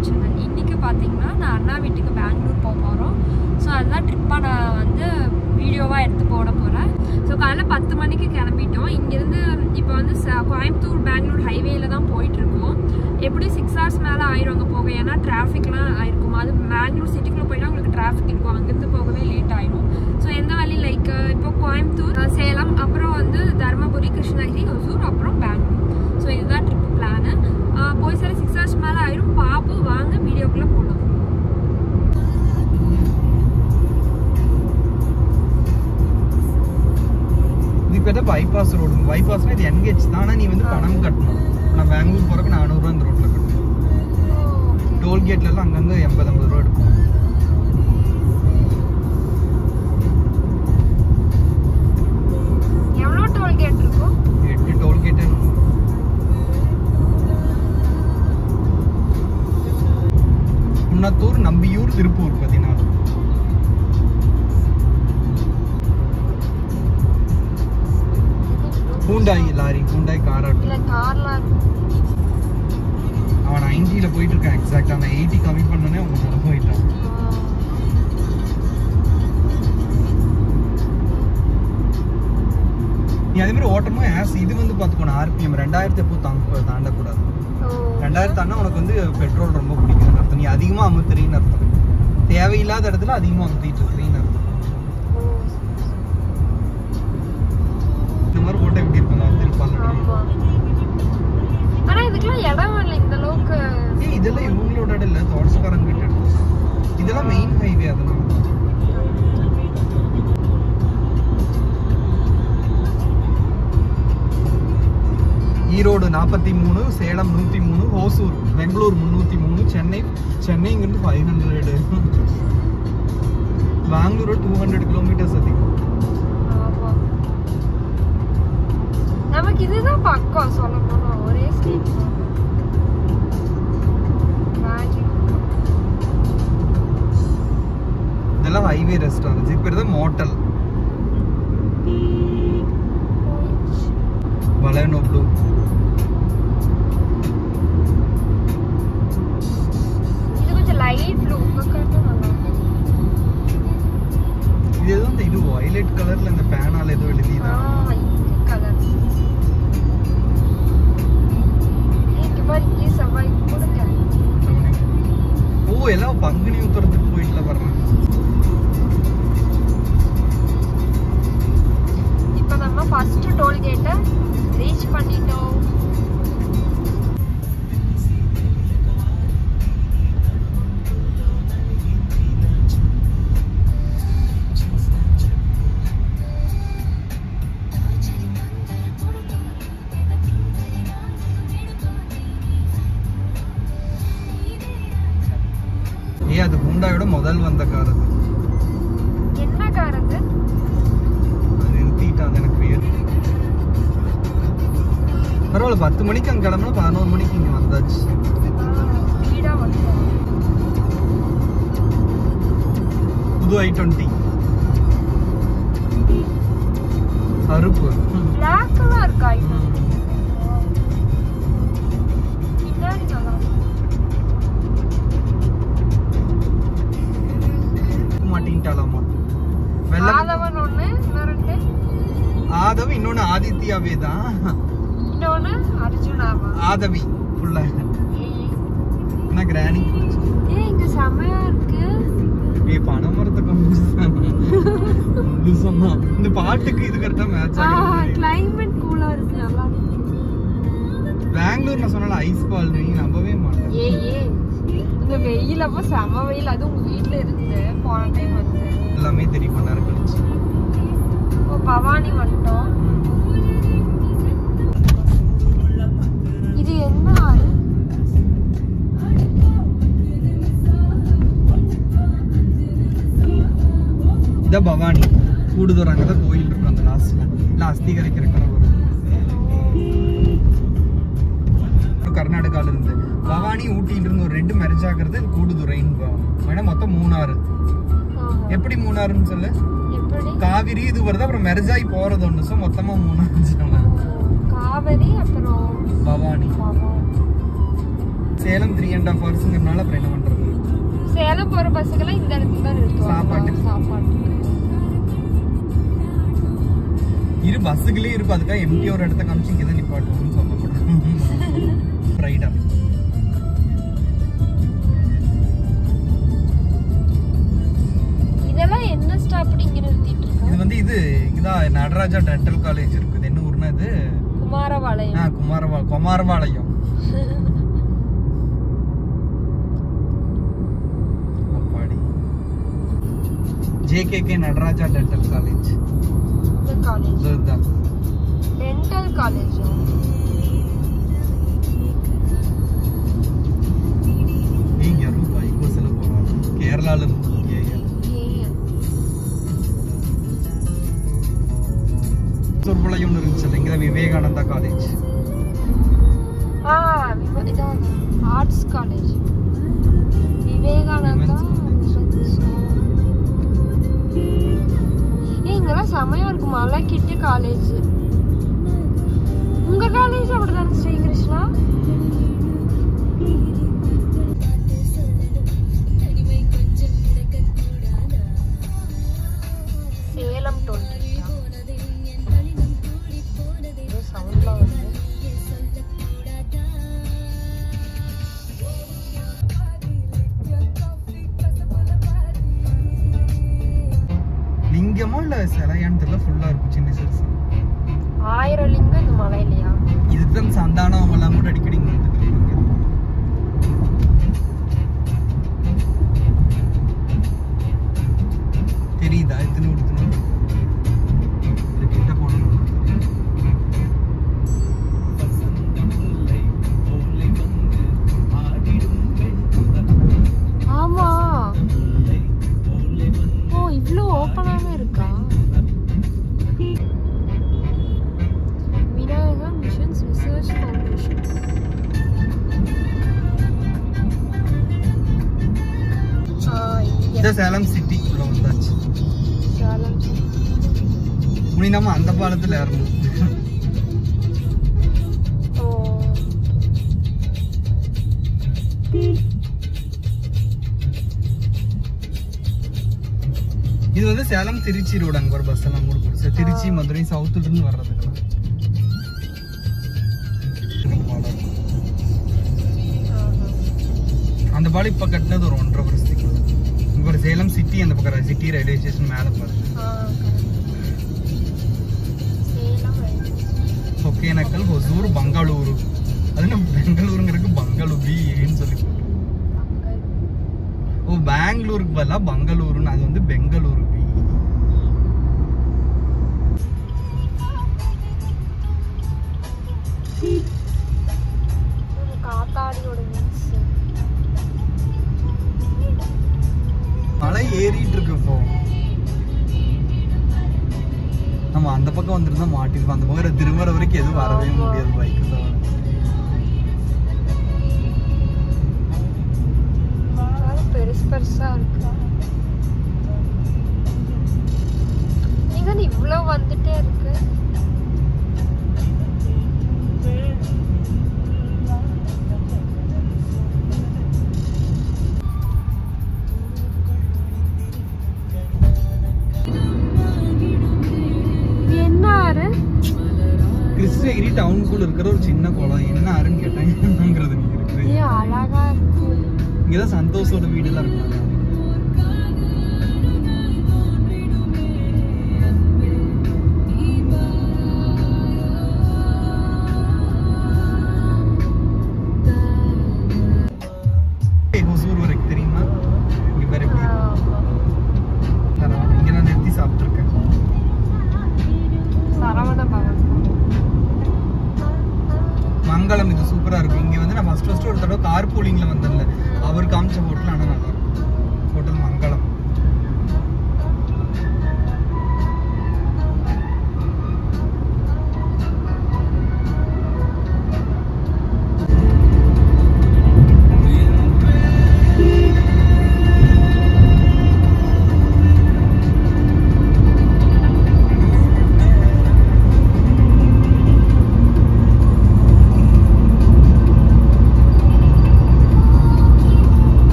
YouTube channel இன்றைக்கி பார்த்தீங்கன்னா நான் அண்ணா வீட்டுக்கு பெங்களூர் போக போகிறோம் ஸோ அதுதான் ட்ரிப்பாக நான் வந்து வீடியோவாக எடுத்து போட போகிறேன் ஸோ காலைல பத்து மணிக்கு கிளம்பிட்டோம் இங்கேருந்து இப்போ வந்து ச- கோயம்புத்தூர் பெங்களூர் ஹைவேல தான் போயிட்டுருக்கோம் எப்படி சிக்ஸ் ஹவர்ஸ் மேலே ஆயிரும் அங்கே போக ஏன்னா டிராஃபிக்லாம் ஆயிருக்கும் அது பெங்களூர் சிட்டிக்குள்ளே போயிட்டா உங்களுக்கு டிராஃபிக் இருக்கும் அங்கேருந்து போகவே லேட் ஆயிடும் ஸோ எந்த வழி லைக் இப்போ கோயம்புத்தூர் அஹ், சேலம் அப்புறம் வந்து தருமபுரி கிருஷ்ணகிரி ஒசூர் அப்புறம் பெங்களூர் ஸோ இதுதான் ட்ரிப் பிளானு போய் சரி சிக்ஸ் ஹவர்ஸ் மேலே ஆயிரும் பார்ப்போம் வாங்க வீடியோக்குள்ளே போகலாம் இது பேர் பைபாஸ் ரோடு பைபாஸ்னா இது என்கேஜ் தான் ஆனா நீ வந்து பணம் கட்டணும் நான் பெங்களூர் போறதுக்கு நானூறுரூவா இந்த ரோட்ல கட்டணும் டோல்கேட்ல எல்லாம் அங்கங்க எண்பது ஐம்பது ரூபா எடுக்கும் எவ்வளோ டோல்கேட் இருக்கும் எட்டு டோல்கேட்டு குன்னத்தூர் நம்பியூர் திருப்பூர் பதினாலு பூண்டாய் லாரி பூண்டாய் காராட்டு இல்லை கார்லாம் இருக்கும் அவன் நைன்ட்டில போயிட்டு இருக்கான் எக்ஸாக்டா நான் எயிட்டி கம்மி பண்ணனே அவன் முன்னாடி போயிட்டான் நீ அதே மாதிரி ஓட்டமும் ஆஸ் இது வந்து பார்த்துக்கணும் ஆர்பிஎம் ரெண்டாயிரத்தி எப்போ தாங்க தாண்டக்கூடாது ரெண்டாயிரத்தி தாண்டா உனக்கு வந்து பெட்ரோல் ரொம்ப பிடிக்குதுன்னு அர்த்தம் நீ அதிகமாக அமுத்துறீன்னு அர்த்தம் தேவையில்லாத இடத்துல அதிகமாக அமுத்திட்டு இருக்கிறீன்னு அர்த்தம் இந்த மாதிரி ஓட்ட எப்படி இருக்கும் திருப்பாங்க ஆனா இதுக்கெல்லாம் இடம் இல்லை இந்த அளவுக்கு ஏய் இதெல்லாம் இவங்களோட இடம் இல்லை தோட்டக்காரங்க கிட்ட எடுத்தது இதெல்லாம் மெயின் ஹைவே அதனால ஈரோடு நாற்பத்தி மூணு சேலம் நூற்றி மூணு ஹோசூர் பெங்களூர் முந்நூற்றி மூணு சென்னை சென்னைங்கிறது five hundred Bangalore two hundred kilometres அதிகம் ஆமா. நமக்கு இதுதான் பக்கம் சொல்ல போனா ஒரே ஸ்டேட் இதெல்லாம் ஹைவே ரெஸ்டாரண்ட்ஸ் இப்போ தான் மோட்டல் வளனோ ப்ளூ இது கொஞ்சம் லைட் ப்ளூ நல்லா இருக்கும். இது எதுவும் இந்த இது வயலட் கலர்ல இந்த பேனால ஏதோ ஆ, எழுதிதான் இந்த colour. ஏய், இங்க பாரு, இங்கே செவ்வாய் கொடுங்க. ஓ எல்லாம் பங்குனி உத்தரத்துக்கு போயிட்டுல வர்றேன் இப்ப நம்ம ஃபர்ஸ்ட் டோல்கேட்டை ரீச் பண்ணிட்டோம் ஏ அது ஹூண்டாயோட முதல் வந்த கார் அது என்ன கார் அது அது நிறுத்திட்டான் எனக்கு பேர் பரவாயில்ல பத்து மணிக்கு அங்க கிளம்புனா பதினோரு மணிக்கு இங்க வந்தாச்சு வீடா வந்தோம் புது ஐ டுவெண்ட்டி அறுப்பு பிளாக்லாம் இருக்கா இது பின்னாடி நல்லா இருக்கு. மாட்டின்ட்டாலாமா வெள்ளம் ஆதவன் ஒண்ணு இன்னொரு ஆதவ் இன்னொன்னு ஆதித்யாவே தான் இன்னொன்னு அர்ஜுனாவா ஆதவி புள்ள ஏய், என்ன கிராணி ஏய் இங்க செமையா இருக்கு ஏ பனை மரத்தை முழுசமா இந்த பாட்டுக்கு இது கரெக்டா மேட்ச் ஆகுது கிளைமேட் கூலா இருக்கு நல்லா இருக்கு பெங்களூர் நான் சொன்னால ஐஸ் பால் நீ நம்பவே மாட்டேன் ஏய் ஏய் இந்த வெயில் அப்ப செம வெயில் அது உங்க வீட்ல இருந்து போன டைம் வந்து எல்லாமே தெரியும் பண்ண கழிச்சு இப்போ பவானி வந்துட்டோம் இது என்ன ஆறு இதான் பவானி கூடுதூர் அங்கதான் கோயில் இருக்கும் அந்த லாஸ்ட்ல இல்ல அஸ்தி கரைக்கிற கடை வரும் அப்புறம் கர்நாடகால இருந்து பவானி ஊட்டியில இருந்து ஒரு ரெண்டு மெரேஜ் ஆகுறது கூடுதுறைன்னு வேணா மொத்தம் மூணாறு ஆமா. எப்படி மூணாறுன்னு சொல்லு எப்படி காவிரி இது வருது அப்புறம் மெரஜாய் போறது ஒண்ணு ஸோ மொத்தமா மூணாறு சொல்லலாம் காவேரி அப்புறம் Bhavani Bhavani Salem three and half ஹவர்ஸுங்கிறனால அப்புறம் என்ன பண்றது சேலம் போற பஸ்ஸுக்கெல்லாம் இந்த இடத்துல தான் நிறுத்துவாங்க சாப்பாட்டுக்கு. சாப்பாட்டுக்கு இரு பஸ்ஸுக்குள்ளே இருக்கும் அதுக்காக எம்டி ஒரு இடத்த காமிச்சு இங்கே தான் நிப்பாட்டுவோம்னு சொல்லப்படும் ரைடா இதெல்லாம் என்ன ஸ்டாப் இங்க நிறுத்திட்டு இது இருக்காங்க வந்து இது இதான் நடராஜா டென்டல் காலேஜ் இருக்குது என்ன ஊர்னா இது குமாரபாளையம் ஆ குமாரவா குமாரபாளையம் அப்பாடி ஜேகேகே நடராஜா டென்டல் காலேஜ் இந்த காலேஜ் இதுதான் டென்டல் காலேஜ் நீங்க யாரும் பைக் பஸ்ல போறாங்க கேரளால இருந்து சொற்பொழிவு ஒன்று இருந்துச்சு இங்கே விவேகானந்தா காலேஜ் ஆ விவ- இதான் ஆர்ட்ஸ் காலேஜ் விவேகானந்தா ஏய் இங்கெல்லாம் செமையா இருக்கு மலை கிட்ட காலேஜ் உங்க காலேஜ் அப்படிதானே ஸ்ரீ கிருஷ்ணா சேலம் டுவெண்ட்டி சவுண்ட்லாம் வருது லிங்கமோ இல்ல சிலையான்னு தெரியல ஃபுல்லா இருக்கும் சின்ன சிறுசு ஆயிரம் லிங்கம் இந்த மலை இல்லையா இதுதான் சந்தானம் அவங்க எல்லாம் கூட அடிக்கடி இங்க வந்துட்டு இருப்பாங்க தெரியுதா எத்தனை எத்தனை இது கிட்ட போனோம் ஆமா ஓ இவ்ளோ ஓப்பனாவே இருக்கா விநாயகா மிஷன்ஸ் ரிசர்ச் ஃபவுண்டேஷன் இந்த சேலம் சிட்டி உள்ள வந்தாச்சு முனி நம்ம அந்த பாலத்துல ஏறணும் ஓ இது வந்து சேலம் திருச்சி ரோடு அங்க ஒரு பஸ் எல்லாம் கூட போகுது சரி, திருச்சி மதுரை சவுத்துல இருந்து வர்றதுக்கெல்லாம் பாலம். அந்த பாலம் இப்ப கட்டினது ஒரு ஒன்றரை வருஷத்துக்கு இங்க ஒரு சேலம் சிட்டி அந்த பக்கம் சிட்டி ரயில்வே ஸ்டேஷன் மேல பாருங்க ஒகேனக்கல் ஹொசூர் பங்களூரு அது என்ன பெங்களூருங்கிறதுக்கு பங்களூபி ஏன்னு சொல்லி போட்டு. ஓ பெங்களூருக்கு பதிலா பங்களூருன்னு அது வந்து பெங்களூரு பி காத்தாடியோட மீன்ஸ் மலை ஏறிட்டு இருக்கு இப்போ நம்ம அந்த பக்கம் வந்திருந்தா மாட்டிருப்போம் அந்த பக்கம் திரும்புற வரைக்கும் எதுவும் வரவே ஆமா. முடியாது பைக்கு தவிர பெருசு பெருசா இருக்கு நீங்க இவ்வளவு வந்துட்டே இருக்கு இது என்ன ஆறு கிருஷ்ணகிரி டவுனுக்குள்ள இருக்கிற ஒரு சின்ன குளம் என்ன ஆறுன்னு கேட்டேன் என்னங்கிறது நீங்க இருக்குது ஏ அழகா இருக்கு இங்கதான் சந்தோஷோட வீடுலாம் இருக்காங்க ஏய், ஹொசூர் வரைக்கும் தெரியுமா இங்க பேர் எப்படி இருக்கு? பரவாயில்ல. இங்க நான் நிறுத்தி சாப்பிட்டுருக்கேன் சரவண பவன் மங்களம் இது சூப்பரா இருக்கும் இங்க வந்து நான் ஃபர்ஸ்ட் ஃபர்ஸ்ட் ஒரு தடவை கார் பூலிங்ல வந்தேன்ல அவர் காமிச்ச ஹோட்டல் ஆனா நல்லா இருக்கும் ஹோட்டல் மங்களம்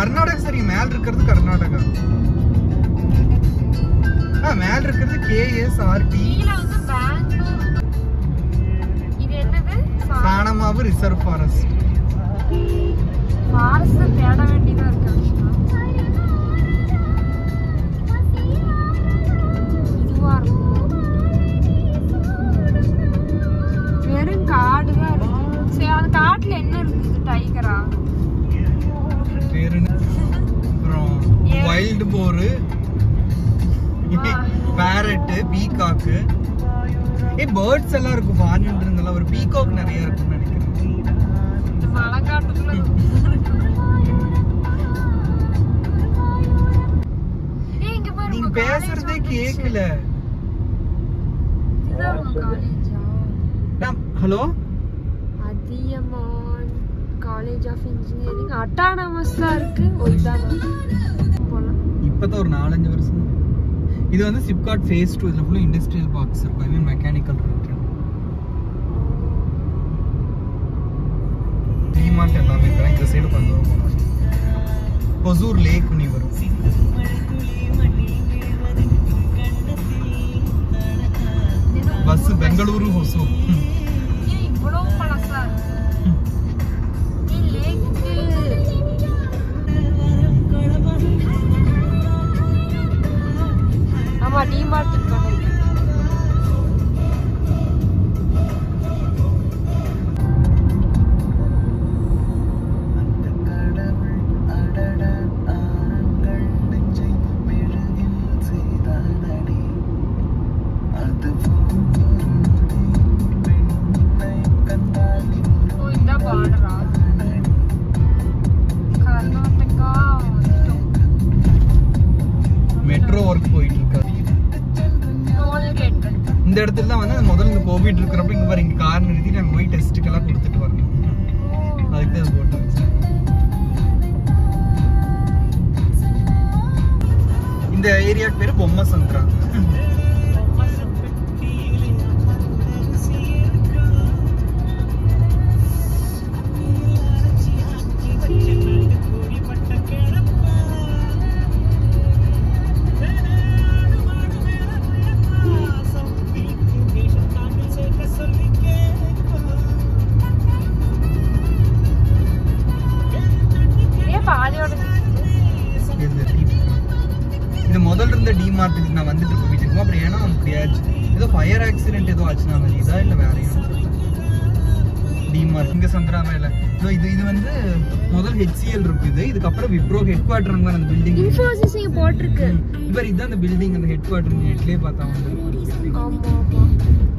கர்நாடகா சரி மேல இருக்கிறது கர்நாடகா ஆ மேல இருக்கிறது கேஎஸ்ஆர்டி கீழே வந்து பெங்களூர் இது என்னது சாணமாவு ரிசர்வ் ஃபாரஸ்ட் ஃபாரஸ்ட் தேட வேண்டியதா இருக்கு actually. இதுவா இருக்கும் வெறும் காடு தான் இருக்கு சரி அந்த காட்டுல என்ன இருக்குது டைகரா பேரு என்ன? அப்புறம் ஏன்? வைல்டு போரு ஆ. பேரட்டு பீகாக்கு ஏ பேர்ட்ஸ் எல்லாம் இருக்கும் ஃபாரின் இருந்தெல்லாம் ஒரு பீகாக் நிறைய இருக்கும்னு நினைக்கிறேன் இந்த மலைக்காட்டுக்குள்ள ஏய், இங்க பாரு, நீங்க உங்க college பேசுறதே வந்துருச்சு. கேக்கல இதுதான் உங்க காலேஜா hello Adhiyaman college of engineering அட்டானமஸா இருக்கு ஓ இதானா போலாம் இப்பதான் ஒரு நாலஞ்சு வருஷம் இது வந்து சிப்காட் ஃபேஸ் டூ இதுல ஃபுல்லா இண்டஸ்ட்ரியல் பார்க்ஸ் இருக்கும் ஐ மீன் மெக்கானிக்கல் இருக்கு டிமார்ட் எல்லாமே இருக்கு இந்த சைடு கொஞ்சம் தூரம் போனோம் பொசூர் லேக் உனி வரும் பஸ் பெங்களூரு ஹொசூர் ம். ஏன் இவ்வளவு பழசா இருக்கு ஏய், லேக்கு. ஆமா டிமார்ட் இருக்கானே ஓ இந்த பார்டரா கர்நாடகா வந்துட்டோம் மெட்ரோ ஒர்க் போயிட்டு இருக்காது டோல்கேட் இந்த இடத்துல தான் வந்து முதல்ல இந்த கோவிட் இருக்கிறப்ப இங்க பாரு இங்க கார் நிறுத்திட்டு அங்க போய் டெஸ்ட்டுக்கெல்லாம் கொடுத்துட்டு வரணும் அதுக்கு தான் இது போட்டு வச்சேன். இந்த ஏரியாக்கு பேரு பொம்மை சந்திரா ஏன் பாதியோட நிக்குது? இது இது முதல்ல இருந்த டிமார்ட் நான் வந்துட்டு இருக்க வீட்டுக்கு அப்புறம் ஏன்னா அப்படியாச்சு ஏதோ ஃபயர் ஆக்சிடென்ட் ஏதோ ஆச்சுன்னா மாதிரி இதா இல்ல வேற டிமார்ட் இங்க சந்திரா மேல இதோ இது இது வந்து முதல் ஹெச்சிஎல் இருக்கு இது இதுக்கப்புறம் விப்ரோ ஹெட் குவார்டர் அந்த பில்டிங் இன்ஃபோசிஸ் இங்க போட்டிருக்கு இவர் இதான் அந்த பில்டிங் அந்த ஹெட் குவார்டர் நெட்லயே பார்த்தா வந்து ஆமா ஆமா